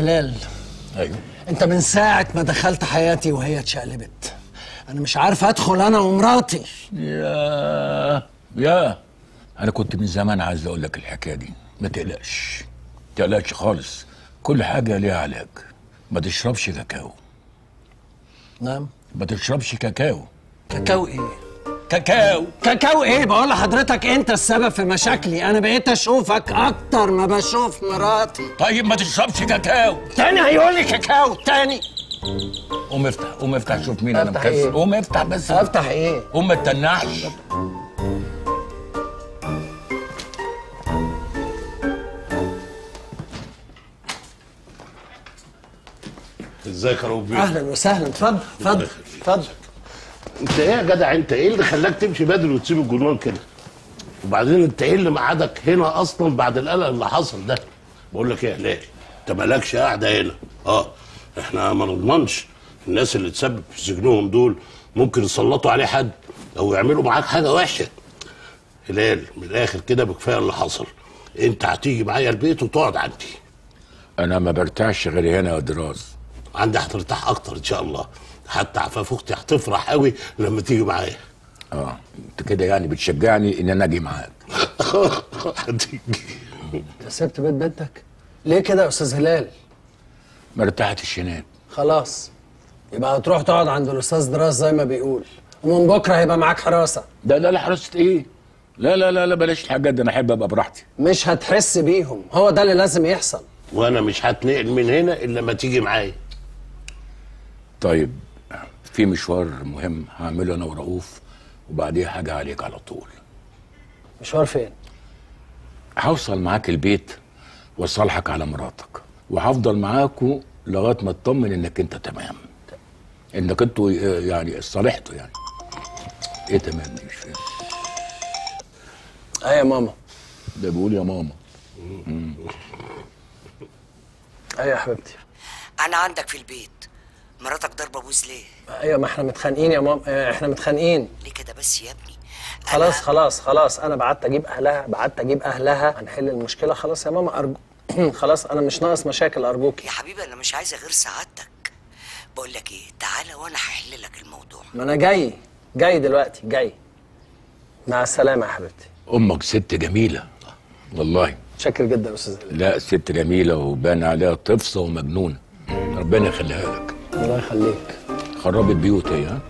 جلال ايوه انت من ساعة ما دخلت حياتي وهي اتشقلبت انا مش عارف ادخل انا ومراتي يا يا انا كنت من زمان عايز اقول لك الحكايه دي ما تقلقش ما تقلقش خالص كل حاجه ليها علاج ما تشربش كاكاو نعم ما تشربش كاكاو كاكاو ايه كاكاو كاكاو ايه بقول لحضرتك انت السبب في مشاكلي انا بقيت اشوفك اكتر ما بشوف مراتي طيب ما تشربش كاكاو تاني هيقول لي كاكاو تاني قوم افتح قوم افتح شوف مين انا افتح مكسر إيه؟ قوم افتح بس افتح ايه قوم ما تتنحش ازيك يا ربي اهلا وسهلا اتفضل اتفضل اتفضل انت ايه يا جدع انت ايه اللي خلاك تمشي بدري وتسيب الجنون كده وبعدين انت ايه اللي ميعادك هنا اصلا بعد القلق اللي حصل ده بقول لك ايه يا هلال انت مالكش قاعده هنا اه احنا ما نضمنش الناس اللي تسبب في سجنهم دول ممكن يسلطوا عليه حد او يعملوا معاك حاجه وحشه هلال من الاخر كده بكفايه اللي حصل انت هتيجي معايا البيت وتقعد عندي انا ما برتاحش غير هنا يا دراز عندي هترتاح اكتر ان شاء الله حتى عفاف اختي هتفرح قوي لما تيجي معايا اه انت كده يعني بتشجعني ان انا اجي معاك هتيجي انت سبت بيت بنتك ليه كده يا استاذ هلال ما ارتحتش هناك خلاص يبقى هتروح تقعد عند الاستاذ دراس زي ما بيقول ومن بكره هيبقى معاك حراسه ده لا لا حراسه ايه لا لا لا لا بلاش الحاجات دي انا احب ابقى براحتي مش هتحس بيهم هو ده اللي لازم يحصل وانا مش هتنقل من هنا الا لما تيجي معايا طيب في مشوار مهم هعمله انا ورؤوف وبعديها حاجه عليك على طول مشوار فين هوصل معاك البيت واصالحك على مراتك وهفضل معاكوا لغايه ما اطمن انك انت تمام انك انتوا يعني صالحتوا يعني ايه تمام دي مش فاهم ايه يا ماما ده بيقول يا ماما ايه يا حبيبتي انا عندك في البيت مراتك ضربه بوز ليه ايوه ما احنا متخانقين يا ماما اه، احنا متخانقين ليه كده بس يا ابني خلاص خلاص خلاص انا بعت اجيب اهلها بعت اجيب اهلها هنحل المشكله خلاص يا ماما ارجو خلاص انا مش ناقص مشاكل ارجوك يا حبيبي انا مش عايزه غير سعادتك بقول لك ايه تعالى وانا هحل لك الموضوع ما انا جاي جاي دلوقتي جاي مع السلامه يا حبيبتي امك ست جميله والله شكر جدا يا استاذ هلال. لا ست جميله وبان عليها طفصه ومجنونه ربنا يخليها لك الله يخليك خربت بيوت هي ها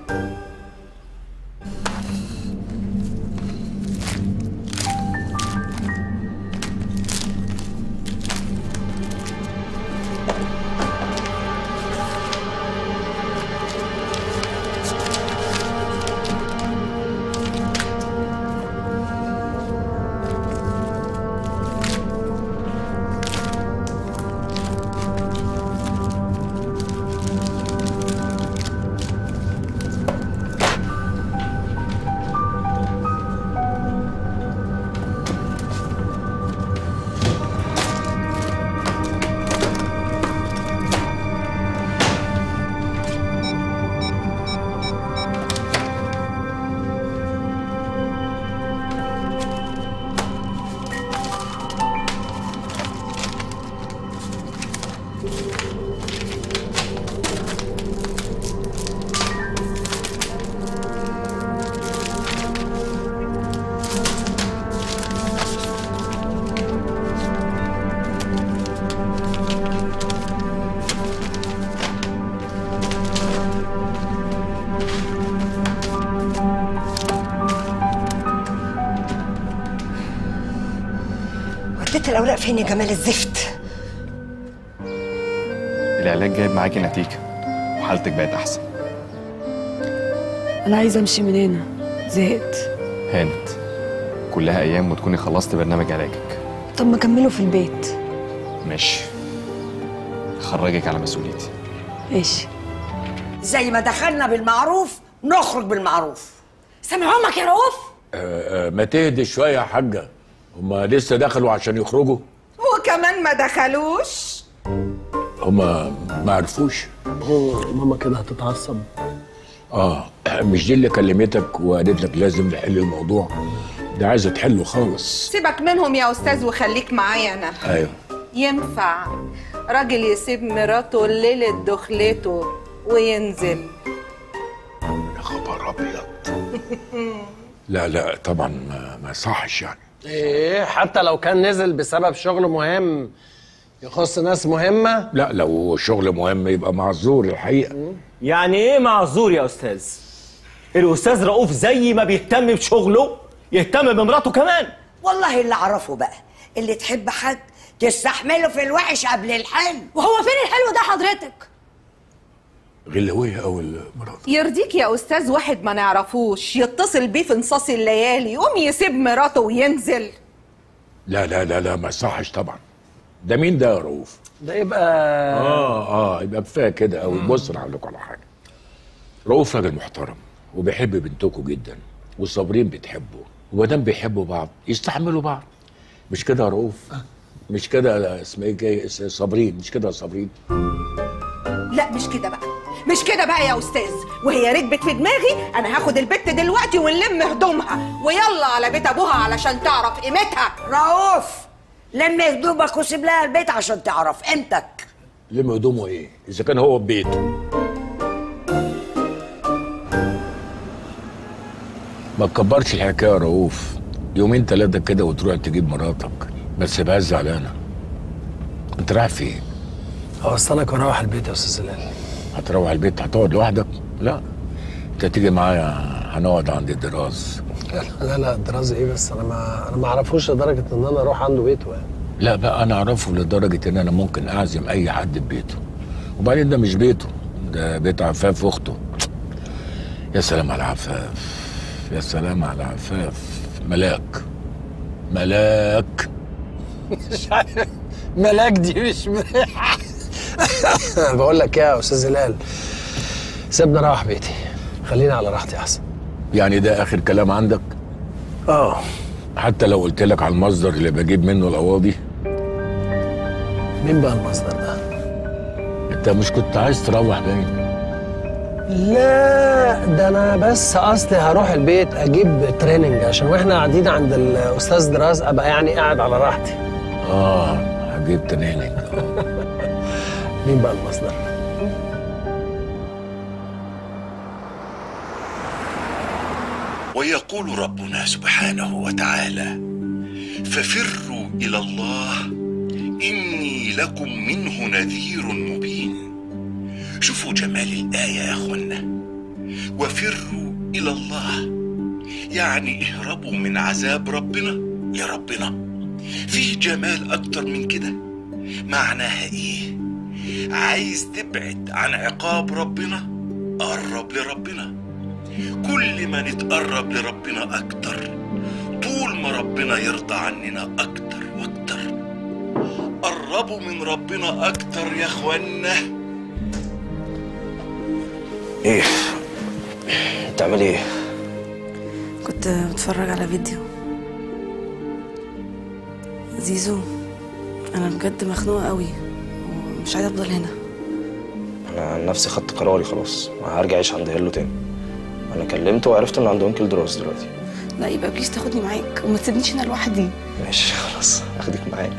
وديت الاوراق فين يا جمال الزفت العلاج جايب معاكي نتيجة وحالتك بقت أحسن انا عايزه امشي من هنا زهقت هانت كلها أيام وتكوني خلصت برنامج علاجك طب ما كملوا في البيت ماشي خرجك على مسؤوليتي ماشي زي ما دخلنا بالمعروف نخرج بالمعروف سامع امك يا رؤوف آه، آه، ما تهدي شويه يا حاجه هما لسه دخلوا عشان يخرجوا وكمان ما دخلوش هما ما عرفوش هو ماما كده هتتعصب اه مش دي اللي كلمتك وقالت لك لازم نحل الموضوع ده عايزه تحله خالص سيبك منهم يا استاذ وخليك معايا انا ايوه ينفع راجل يسيب مراته ليلة دخلته وينزل يا خبر ابيض لا لا طبعا ما, ما يصحش يعني ايه حتى لو كان نزل بسبب شغل مهم يخص ناس مهمة لا لو شغل مهم يبقى معذور الحقيقه يعني ايه معذور يا استاذ الاستاذ رؤوف زي ما بيهتم بشغله يهتم بمراته كمان والله اللي اعرفه بقى اللي تحب حد تستحمله في الوحش قبل الحلو وهو فين الحلو ده حضرتك غلويه او المرات يرضيك يا أستاذ واحد ما نعرفوش يتصل بيه في نصاص الليالي يقوم يسيب مراته وينزل لا لا لا لا ما يصحش طبعا ده مين ده يا رؤوف ده يبقى اه اه يبقى كفايه كده او بص انا هقول لكم على حاجه رؤوف راجل محترم وبيحب بنتكم جدا والصابرين بتحبه وما دام بيحبوا بعض يستحملوا بعض مش كده يا رؤوف مش كده اسمها ايه جاي- صابرين مش كده يا صابرين لا مش كده بقى مش كده بقى يا أستاذ وهي ركبت في دماغي أنا هاخد البت دلوقتي ونلم هدومها ويلا على بيت أبوها علشان تعرف قيمتها رؤوف لم هدومك وسيب لها البيت عشان تعرف قيمتك لم هدومه ايه اذا كان هو في بيته ما تكبرش الحكايه يا رؤوف يومين ثلاثه كده وتروح تجيب مراتك بس تبقى زعلانه انت رايح فين هوصلك واروح البيت يا استاذ هلال هتروح البيت هتقعد لوحدك لا انت تيجي معايا هنقعد عند الدراز لا لا الدراسة ايه بس انا ما انا ما اعرفوش لدرجة ان انا اروح عنده بيته يعني لا بقى انا اعرفه لدرجه ان انا ممكن اعزم اي حد في بيته وبعدين ده مش بيته ده بيت عفاف اخته يا سلام على عفاف يا سلام على عفاف ملاك ملاك مش عارف ملاك دي مش ملاك بقول لك ايه يا استاذ هلال سيبني اروح بيتي خليني على راحتي احسن يعني ده اخر كلام عندك اه حتى لو قلت لك على المصدر اللي بجيب منه القواضي مين بقى المصدر ده انت مش كنت عايز تروح باين لا ده انا بس اصلي هروح البيت اجيب تريننج عشان واحنا قاعدين عند الاستاذ دراز ابقى يعني قاعد على راحتي اه هجيب تريننج مين بقى المصدر ويقول ربنا سبحانه وتعالى ففروا الى الله اني لكم منه نذير مبين شوفوا جمال الايه يا اخوانا وفروا الى الله يعني اهربوا من عذاب ربنا لربنا فيه جمال اكتر من كده معناها ايه عايز تبعد عن عقاب ربنا قرب لربنا كل ما نتقرب لربنا أكتر طول ما ربنا يرضى عننا أكتر وأكتر قربوا من ربنا أكتر يا إخوانا ايه بتعمل ايه كنت بتفرج على فيديو زيزو انا بجد مخنوقه قوي ومش عايزه افضل هنا انا عن نفسي خدت قراري خلاص هرجع اعيش عند هيلو تاني انا كلمته وعرفت ان عنده انكل دراس دلوقتي لا يبقى بليز تاخدني معاك وما تسيبنيش هنا لوحدي ماشي خلاص اخدك معايا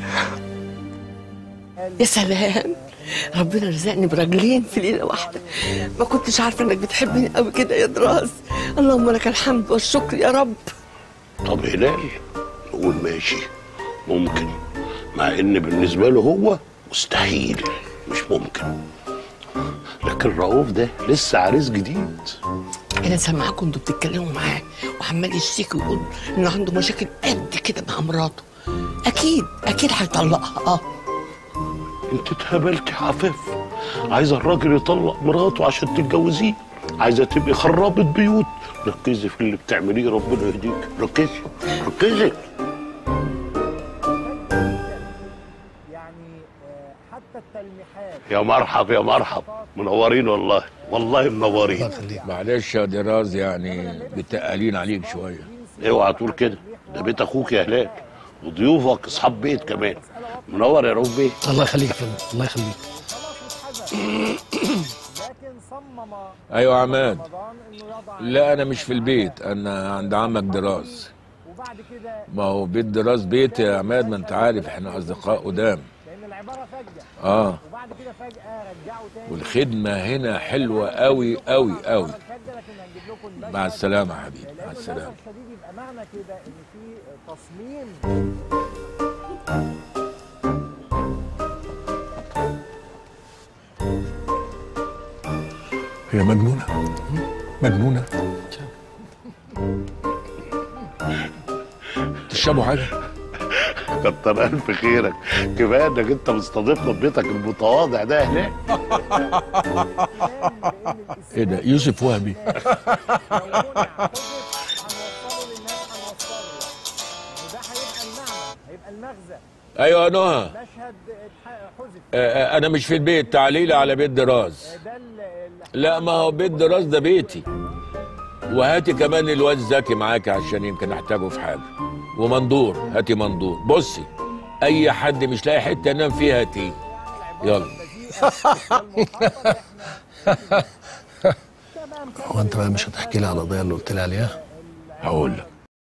يا سلام ربنا رزقني براجلين في ليله واحده ما كنتش عارفه انك بتحبني قوي كده يا دراس اللهم لك الحمد والشكر يا رب طب هلال نقول ماشي ممكن مع ان بالنسبه له هو مستحيل مش ممكن لكن رؤوف ده لسه عريس جديد انا سامعاكم انتوا بتتكلموا معاه وعمال يشتكي ويقول انه عنده مشاكل قد كده مع مراته اكيد اكيد هيطلقها اه انت اتهبلت يا عفاف عايزه الراجل يطلق مراته عشان تتجوزيه عايزه تبقي خرابه بيوت ركزي في اللي بتعمليه ربنا يهديك ركزي ركزي يا مرحب يا مرحب منورين والله والله منورين معلش يا دراز يعني متقلين عليك شويه اوعى تقول كده ده بيت اخوك يا هلال وضيوفك اصحاب بيت كمان منور يا رؤوف بيه الله يخليك يا فندم الله يخليك ايوه يا عماد لا انا مش في البيت انا عند عمك دراز ما هو بيت دراز بيت يا عماد ما انت عارف احنا اصدقاء قدام اه والخدمه هنا حلوه قوي قوي قوي مع السلامه يا حبيبي مع السلامه يبقى معنى كده ان في تصميم هي مجنونه مجنونه تشربوا حاجه كتر الف خيرك كفايه انك انت مستضيفنا في بيتك المتواضع ده هناك ايه ده يوسف وهبي هيبقى المغزى ايوه يا نهى مشهد حذف آه، آه، انا مش في البيت تعليلي على بيت دراز ده ال- لا ما هو بيت دراز ده بيتي وهاتي كمان الواد زكي معاكي عشان يمكن احتاجه في حاجه ومندور هاتي مندور بصي اي حد مش لاقي حته ينام فيها هاتيه يلا هو انت بقى مش هتحكي لي على القضيه اللي قلت لي عليها؟ هقول لك